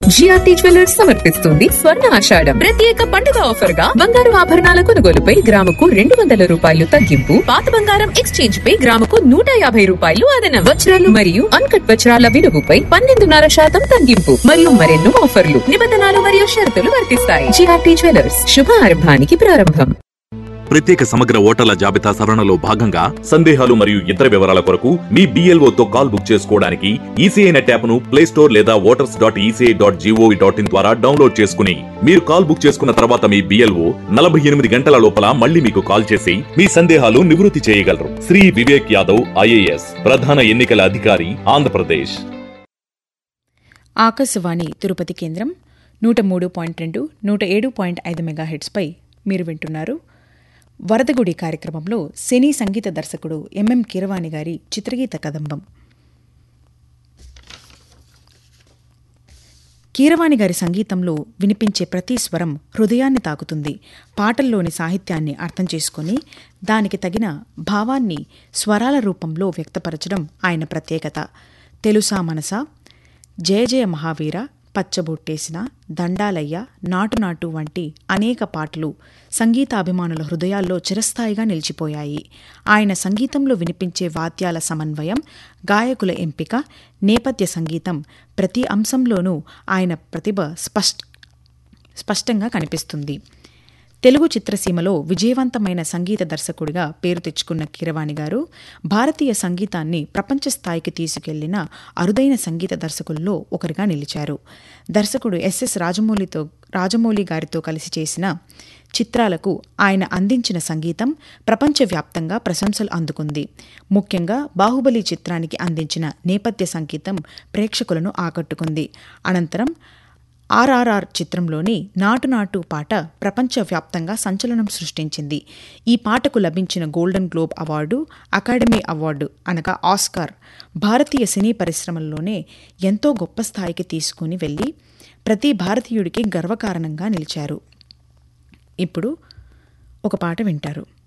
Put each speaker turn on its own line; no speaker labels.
GRT jewellers సమర్పిస్తుంది స్వర్ణ ఆషాఢం ప్రత్యేక పండుగ ఆఫర్ గా బంగారు ఆభరణాల కొనుగోలుపై గ్రాముకు రెండు వందల రూపాయలు తగ్గింపు పాత బంగారం ఎక్స్చేంజ్ పై గ్రాముకు నూట యాభై రూపాయలు అదనం వజ్రాలు మరియు అన్కట్ వజ్రాల విలువపై పన్నెండున్నర శాతం తగ్గింపు మరియు మరెన్నో ఆఫర్లు నిబంధనలు మరియు షరతులు వర్తిస్తాయి జిఆర్టీ జ్యువెలర్స్ శుభారంభానికి ప్రారంభం
ప్రత్యేక సమగ్ర ఓటర్ల జాబితా సవరణలో భాగంగా సందేహాలు మరియు ఇతర వివరాల కొరకు మీ BLO తో కాల్ బుక్ చేసుకోవడానికి ఈసీఐ నెట్ యాప్ను ప్లే స్టోర్ లేదా voters dot ECI dot G O V dot in ద్వారా డౌన్లోడ్ చేసుకుని మీరు కాల్ బుక్ చేసుకున్న తర్వాత మీ బిఎల్ఓ నలభై ఎనిమిది గంటల లోపల మళ్ళీ మీకు కాల్ చేసి మీ సందేహాలు నివృత్తి చేయగలరు శ్రీ వివేక్ యాదవ్ ఐఏఎస్ ప్రధాన ఎన్నికల అధికారి ఆంధ్రప్రదేశ్
ఆకాశవాణి తిరుపతి కేంద్రం నూట మూడు పాయింట్ రెండు నూట ఏడు పాయింట్ ఐదు మెగాహెట్స్పై మీరు వింటున్నారు వరదగుడి కార్యక్రమంలో సినీ సంగీత దర్శకుడు ఎంఎం కీరవాణి గారి చిత్రగీత కదంబం కీరవాణి గారి సంగీతంలో వినిపించే ప్రతి స్వరం హృదయాన్ని తాకుతుంది పాటల్లోని సాహిత్యాన్ని అర్థం చేసుకొని దానికి తగిన భావాన్ని స్వరాల రూపంలో వ్యక్తపరచడం ఆయన ప్రత్యేకత తెలుసా మనసా జయ జయ మహావీర పచ్చబొట్టేసిన దండాలయ్య నాటు నాటు వంటి అనేక పాటలు సంగీతాభిమానుల హృదయాల్లో చిరస్థాయిగా నిలిచిపోయాయి ఆయన సంగీతంలో వినిపించే వాద్యాల సమన్వయం గాయకుల ఎంపిక నేపథ్య సంగీతం ప్రతి అంశంలోనూ ఆయన ప్రతిభ స్పష్ట స్పష్టంగా కనిపిస్తుంది తెలుగు చిత్రసీమలో విజయవంతమైన సంగీత దర్శకుడిగా పేరు తెచ్చుకున్న కీరవాణి గారు భారతీయ సంగీతాన్ని ప్రపంచ స్థాయికి తీసుకెళ్లిన అరుదైన సంగీత దర్శకుల్లో ఒకరిగా నిలిచారు దర్శకుడు ఎస్ఎస్ రాజమౌళితో రాజమౌళి గారితో కలిసి చేసిన చిత్రాలకు ఆయన అందించిన సంగీతం ప్రపంచవ్యాప్తంగా ప్రశంసలు అందుకుంది ముఖ్యంగా బాహుబలి చిత్రానికి అందించిన నేపథ్య సంగీతం ప్రేక్షకులను ఆకట్టుకుంది అనంతరం ఆర్ఆర్ఆర్ చిత్రంలోని నాటు నాటు పాట ప్రపంచవ్యాప్తంగా సంచలనం సృష్టించింది ఈ పాటకు లభించిన golden globe award academy award అనగా ఆస్కార్ భారతీయ సినీ పరిశ్రమల్లోనే ఎంతో గొప్ప స్థాయికి తీసుకుని వెళ్ళి ప్రతి భారతీయుడికి గర్వకారణంగా నిలిచారు ఇప్పుడు ఒక పాట వింటారు